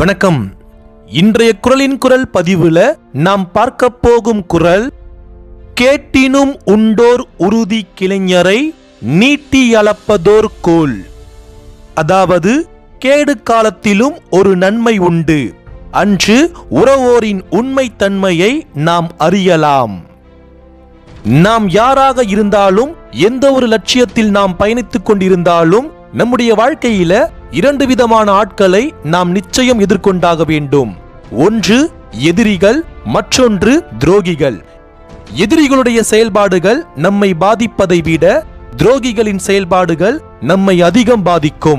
வணக்கம் இன்றைய குரலின் குரல் பதிவுல நாம் பார்க்க போகும் குரல் கேட்டினும் உண்டோர் உறுதி கிளைஞரை நீட்டி அளப்பதோர் கோல் அதாவது கேடு காலத்திலும் ஒரு நன்மை உண்டு அன்று உறவோரின் உண்மை தன்மையை நாம் அறியலாம் நாம் யாராக இருந்தாலும் எந்த ஒரு லட்சியத்தில் நாம் பயணித்துக் கொண்டிருந்தாலும் நம்முடைய வாழ்க்கையில இரண்டு விதமான ஆட்களை நாம் நிச்சயம் எதிர்கொண்டாக வேண்டும் ஒன்று எதிரிகள் மற்றொன்று துரோகிகள் எதிரிகளுடைய செயல்பாடுகள் நம்மை பாதிப்பதை விட துரோகிகளின் செயல்பாடுகள் நம்மை அதிகம் பாதிக்கும்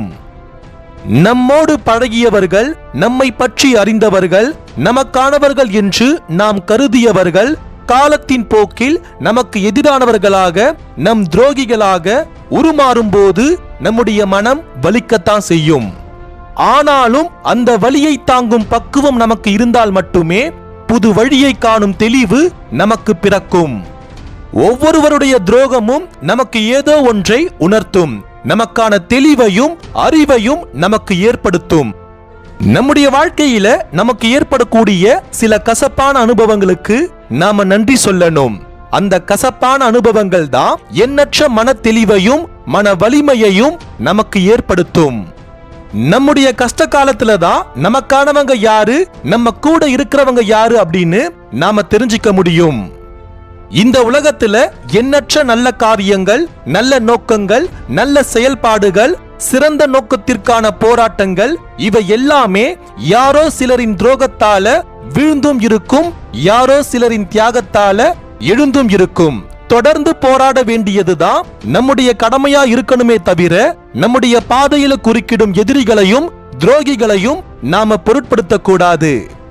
நம்மோடு பழகியவர்கள் நம்மை பற்றி அறிந்தவர்கள் நமக்கானவர்கள் என்று நாம் கருதியவர்கள் காலத்தின் போக்கில் நமக்கு எதிரானவர்களாக நம் துரோகிகளாக உருமாறும்போது நம்முடைய மனம் வலிக்கத்தான் செய்யும் ஆனாலும் அந்த வலியை தாங்கும் பக்குவம் நமக்கு இருந்தால் மட்டுமே புது வழியை காணும் தெளிவு நமக்கு பிறக்கும் ஒவ்வொருவருடைய துரோகமும் நமக்கு ஏதோ ஒன்றை உணர்த்தும் நமக்கான தெளிவையும் அறிவையும் நமக்கு ஏற்படுத்தும் நம்முடைய வாழ்க்கையில நமக்கு ஏற்படக்கூடிய சில கசப்பான அனுபவங்களுக்கு நாம நன்றி சொல்லணும் அந்த கசப்பான அனுபவங்கள் தான் எண்ணற்ற மன தெளிவையும் மன வலிமையையும் நமக்கு ஏற்படுத்தும் நம்முடைய கஷ்ட காலத்துல தான் நமக்கானவங்க யாரு நம்ம கூட இருக்கிறவங்க யாரு அப்படின்னு நாம தெரிஞ்சுக்க முடியும் இந்த உலகத்துல எண்ணற்ற நல்ல காரியங்கள் நல்ல நோக்கங்கள் நல்ல செயல்பாடுகள் சிறந்த நோக்கத்திற்கான போராட்டங்கள் இவை எல்லாமே யாரோ சிலரின் துரோகத்தால வீழ்ந்தும் இருக்கும் யாரோ சிலரின் தியாகத்தால எழுந்தும் இருக்கும் தொடர்ந்து போராட வேண்டியதுதான் நம்முடைய கடமையா இருக்கணுமே தவிர நம்முடைய பாதையில குறுக்கிடும் எதிரிகளையும் துரோகிகளையும் நாம பொருட்படுத்தக் கூடாது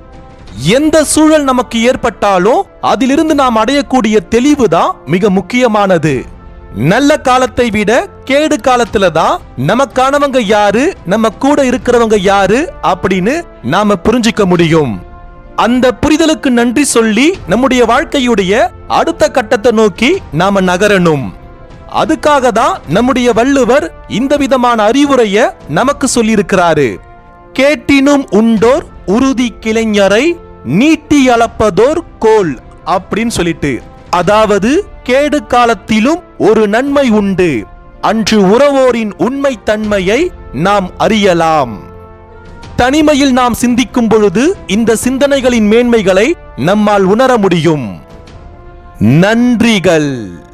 எந்த சூழல் நமக்கு ஏற்பட்டாலும் அதிலிருந்து நாம் அடையக்கூடிய தெளிவு தான் மிக முக்கியமானது நல்ல காலத்தை விட கேடு காலத்துல தான் நமக்கானவங்க யாரு நம்ம கூட இருக்கிறவங்க யாரு அப்படின்னு நாம புரிஞ்சுக்க முடியும் அந்த புரிதலுக்கு நன்றி சொல்லி நம்முடைய வாழ்க்கையுடைய அடுத்த கட்டத்தை நோக்கி நாம நகரணும் அதுக்காக தான் நம்முடைய வள்ளுவர் இந்த விதமான அறிவுரைய நமக்கு சொல்லியிருக்கிறாரு கேட்டினும் உண்டோர் உறுதி கிளைஞரை நீட்டி அளப்பதோர் கோல் அப்படின்னு சொல்லிட்டு அதாவது கேடு காலத்திலும் ஒரு நன்மை உண்டு அன்று உறவோரின் உண்மை தன்மையை நாம் அறியலாம் தனிமையில் நாம் சிந்திக்கும் பொழுது இந்த சிந்தனைகளின் மேன்மைகளை நம்மால் உணர முடியும் நன்றிகள்